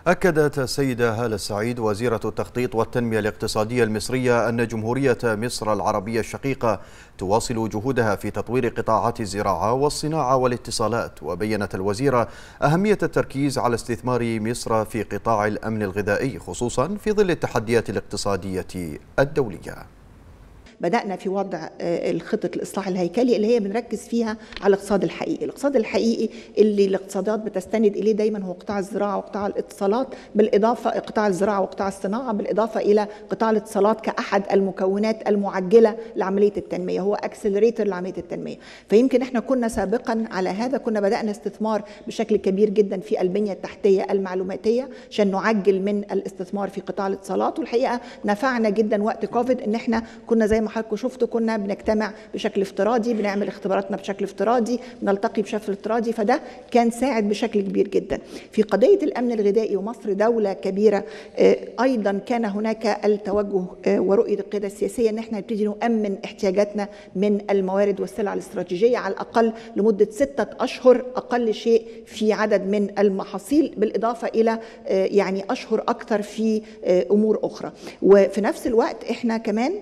أكدت السيدة هالة السعيد وزيرة التخطيط والتنمية الاقتصادية المصرية أن جمهورية مصر العربية الشقيقة تواصل جهودها في تطوير قطاعات الزراعة والصناعة والاتصالات وبينت الوزيرة أهمية التركيز على استثمار مصر في قطاع الأمن الغذائي خصوصا في ظل التحديات الاقتصادية الدولية بدأنا في وضع الخطة الإصلاح الهيكلي اللي هي بنركز فيها على الاقتصاد الحقيقي الاقتصاد الحقيقي اللي الاقتصادات بتستند إليه دايما هو قطاع الزراعة وقطاع الاتصالات بالإضافة قطاع الزراعة وقطاع الصناعة بالإضافة إلى قطاع الاتصالات كأحد المكونات المعجلة لعملية التنمية هو أكسلريتر لعملية التنمية فيمكن إحنا كنا سابقا على هذا كنا بدأنا استثمار بشكل كبير جدا في البنية التحتية المعلوماتية عشان نعجل من الاستثمار في قطاع الاتصالات والحقيقة نفعنا جدا وقت كوفيد إن إحنا كنا زي ما حضراتكم شفتوا كنا بنجتمع بشكل افتراضي بنعمل اختباراتنا بشكل افتراضي بنلتقي بشكل افتراضي فده كان ساعد بشكل كبير جدا في قضيه الامن الغذائي ومصر دوله كبيره ايضا كان هناك التوجه ورؤيه القياده السياسيه ان احنا نبتدي نؤمن احتياجاتنا من الموارد والسلع الاستراتيجيه على الاقل لمده سته اشهر اقل شيء في عدد من المحاصيل بالاضافه الى يعني اشهر اكثر في امور اخرى وفي نفس الوقت احنا كمان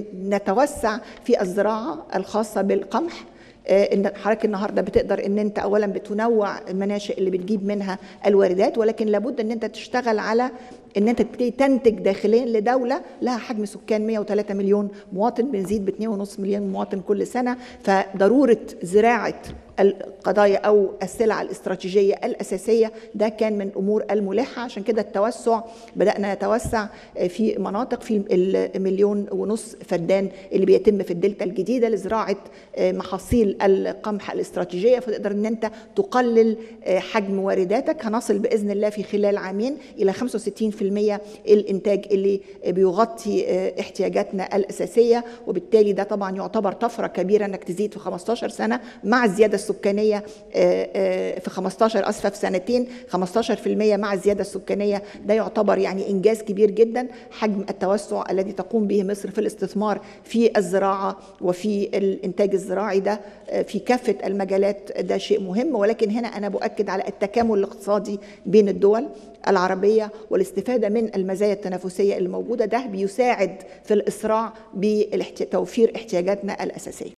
بنتوسع في الزراعه الخاصه بالقمح ان حضرتك النهارده بتقدر ان انت اولا بتنوع المناشئ اللي بتجيب منها الواردات ولكن لابد ان انت تشتغل على ان انت تبتدي تنتج داخليا لدوله لها حجم سكان 103 مليون مواطن بنزيد ب 2.5 مليون مواطن كل سنه فضروره زراعه القضايا او السلع الاستراتيجيه الاساسيه ده كان من الامور الملحه عشان كده التوسع بدانا نتوسع في مناطق في المليون ونص فدان اللي بيتم في الدلتا الجديده لزراعه محاصيل القمح الاستراتيجيه فتقدر ان انت تقلل حجم وارداتك هنصل باذن الله في خلال عامين الى 65% الانتاج اللي بيغطي احتياجاتنا الاساسيه وبالتالي ده طبعا يعتبر طفره كبيره انك تزيد في 15 سنه مع الزياده السكانيه في 15 اسفه في سنتين 15% مع الزياده السكانيه ده يعتبر يعني انجاز كبير جدا حجم التوسع الذي تقوم به مصر في الاستثمار في الزراعه وفي الانتاج الزراعي ده في كافه المجالات ده شيء مهم ولكن هنا انا بؤكد على التكامل الاقتصادي بين الدول العربيه والاستفاده من المزايا التنافسيه الموجوده ده بيساعد في الاسراع بتوفير احتياجاتنا الاساسيه